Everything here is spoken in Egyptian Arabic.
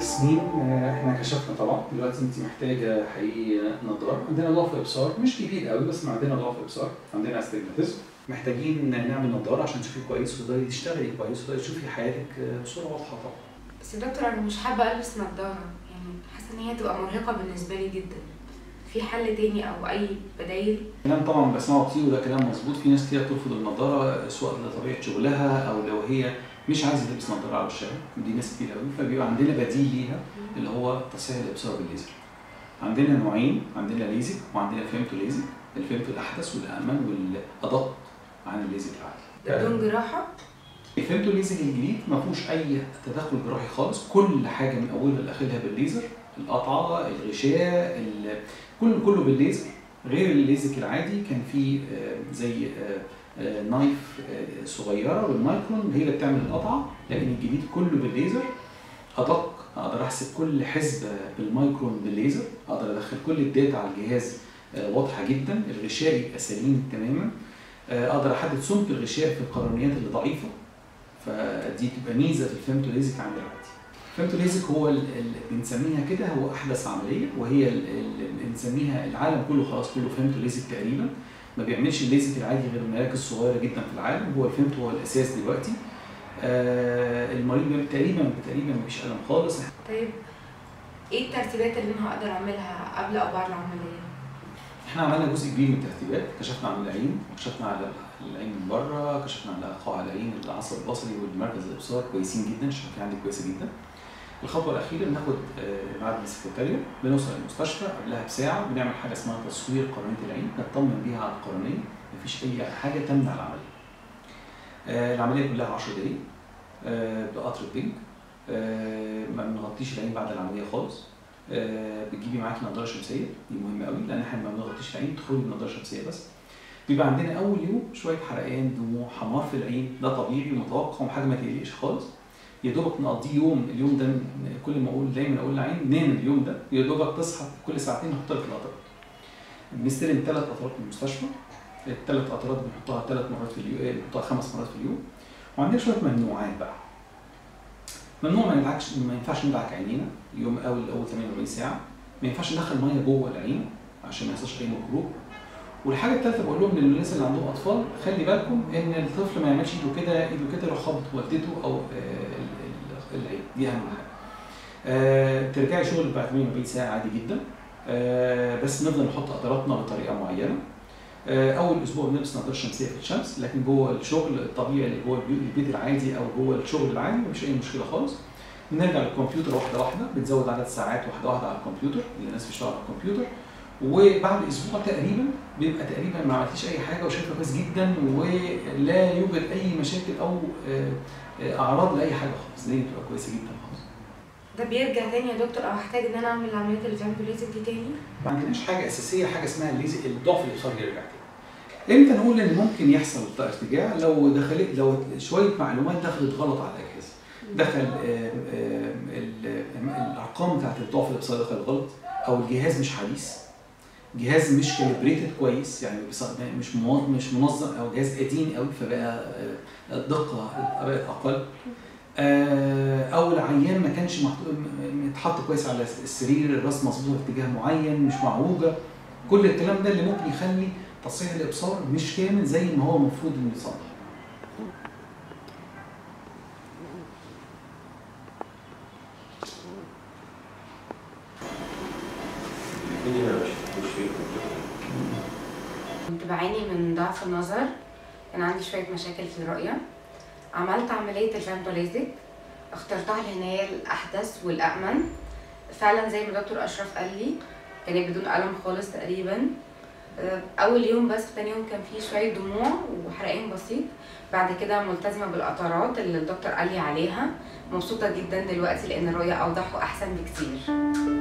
سنين آه، احنا كشفنا طبعا دلوقتي انت محتاجه حقيقي نظاره عندنا ضعف ابصار مش كبير قوي بس ما عندنا ضعف ابصار عندنا استجماتيزم محتاجين نعمل نظاره عشان تشوفي كويس وتقدري تشتغلي كويس وتقدري تشوفي حياتك آه، بصوره واضحه طبعا بس يا دكتور انا مش حابه البس نظاره يعني حاسه ان هي تبقى مرهقه بالنسبه لي جدا في حل تاني او اي بدايل كلام طبعا بسمعه كتير وده كلام مظبوط في ناس كتير ترفض النضاره سواء لطبيعه شغلها او لو هي مش عايزه تلبس نضاره على وشها ودي ناس كتير قوي فبيبقى عندنا بديل ليها اللي هو تصحيح الابصار بالليزر عندنا نوعين عندنا ليزك وعندنا فيمتو ليزك الفيمتو الاحدث والامن والادق عن الليزك العادي بدون جراحه الفيمتو ليزك الجديد ما فيهوش اي تدخل جراحي خالص كل حاجه من اولها لاخرها بالليزر القطعه الغشاء ال- كله كله بالليزر غير الليزك العادي كان فيه آه، زي آه، آه، نايف آه، صغيره بالمايكرون هي اللي بتعمل القطعه لكن الجديد كله بالليزر ادق اقدر احسب كل حسبه بالمايكرون بالليزر اقدر ادخل كل الداتا على الجهاز آه، واضحه جدا الغشاء يبقى سليم تماما آه، اقدر احدد سمك الغشاء في القرنيات اللي ضعيفه فدي تبقى ميزه في الفيمتو ليزك عن العادي الفيمتو ليزك هو ال- ال- بنسميها كده هو احدث عمليه وهي ال- ال- بنسميها العالم كله خلاص كله فيمتو ليزك تقريبا ما بيعملش الليزك العادي غير مراكز صغيره جدا في العالم هو الفيمتو هو الاساس دلوقتي آه المريض بيعمل تقريبا تقريبا مفيش الم خالص طيب ايه الترتيبات اللي انا هقدر اعملها قبل او بعد العمليه احنا عملنا جزء كبير من الترتيبات كشفنا عن العين كشفنا على العين من بره كشفنا على قاع العين العصب البصري والمركز الابصار كويسين جدا الشبكه عندي كويسه جدا الخطوه الاخيره بناخد آه، ميعاد من السكرتاريه بنوصل المستشفى قبلها بساعه بنعمل حاجه اسمها تصوير قرنيه العين نطمن بيها على القرنيه مفيش اي حاجه تمنع العمليه آه، العمليه كلها 10 دقايق آه، بقطر البنج آه، ما بنغطيش العين بعد العمليه خالص آه، بتجيبي معاكي نضاره شمسيه دي مهمه قوي لان احنا ما بنغطيش العين تدخلي بنضاره شمسيه بس بيبقى عندنا اول يوم شويه حرقان دموع حمار في العين ده طبيعي ومتوقع وحاجه ما تقلقش خالص يا دوبك نقضيه يوم اليوم ده ن- كل ما اقول دايما اقول للعين نام اليوم ده يا دوبك تصحى كل ساعتين نحط لك القطرات بنستلم ثلاث قطرات من المستشفى الثلاث قطرات بنحطها ثلاث مرات في اليوم بنحطها خمس مرات في اليوم وعندنا شويه ممنوعات بقى ممنوع ما ندعكش ما ينفعش ندعك عينينا يوم اول اول 48 ساعه ما ينفعش ندخل ميه جوه العين عشان ما يحصلش اي ميكروب والحاجه الثالثه بقول لهم للناس اللي عندهم اطفال خلي بالكم ان الطفل ما يعملش ايده كده ايده كده يروح خبط والدته او آه، ال- ال- العين دي اهم حاجه. آه، ترجعي شغل بعد 48 ساعه عادي جدا آه، بس نفضل نحط قطراتنا بطريقه معينه آه، اول اسبوع بنلبس نظاره شمسيه في الشمس لكن جوه الشغل الطبيعي اللي جوه البيوت- البيت العادي او جوه الشغل العادي مفيش اي مشكله خالص بنرجع للكمبيوتر واحده واحده بنزود عدد ساعات واحده واحده على الكمبيوتر اللي الناس بتشتغل على الكمبيوتر وبعد اسبوع تقريبا بيبقى تقريبا ما عملتيش اي حاجه وشايفه كويس جدا ولا يوجد اي مشاكل او آه، آه، اعراض لاي حاجه خالص الدنيا بتبقى كويسه جدا خالص ده بيرجع تاني يا دكتور او هحتاج ان انا اعمل العمليات اللي بتعمل ليزك دي تاني ما عندناش حاجه اساسيه حاجه اسمها الليزك الضعف الابصاري يرجع تاني امتى نقول ان ممكن يحصل ارتجاع لو دخلت لو شويه معلومات دخلت غلط على الاجهزه دخل آه، آه، ال- الارقام بتاعت الضعف الابصاري دخل غلط او الجهاز مش حديث جهاز مش كالبريتد كويس يعني بص- مش مو- مش منظم او جهاز قديم قوي فبقى آه، الدقه بقت اقل آه، او العيان ما كانش محطوط م- متحط كويس على السرير الراس مظبوطه في اتجاه معين مش معوجه كل الكلام ده اللي ممكن يخلي تصحيح الابصار مش كامل زي ما هو المفروض انه يتصلح الدنيا ما مش فيه كنت بعاني من ضعف النظر كان عندي شويه مشاكل في الرؤيه عملت عمليه الفامتو ليزك اخترتها لان هي الاحدث والامن فعلا زي ما دكتور اشرف قال لي كانت بدون الم خالص تقريبا آه، اول يوم بس تاني يوم كان فيه شويه دموع وحرقان بسيط بعد كده ملتزمه بالقطرات اللي الدكتور قال لي عليها مبسوطه جدا دلوقتي لان الرؤيه اوضح واحسن بكتير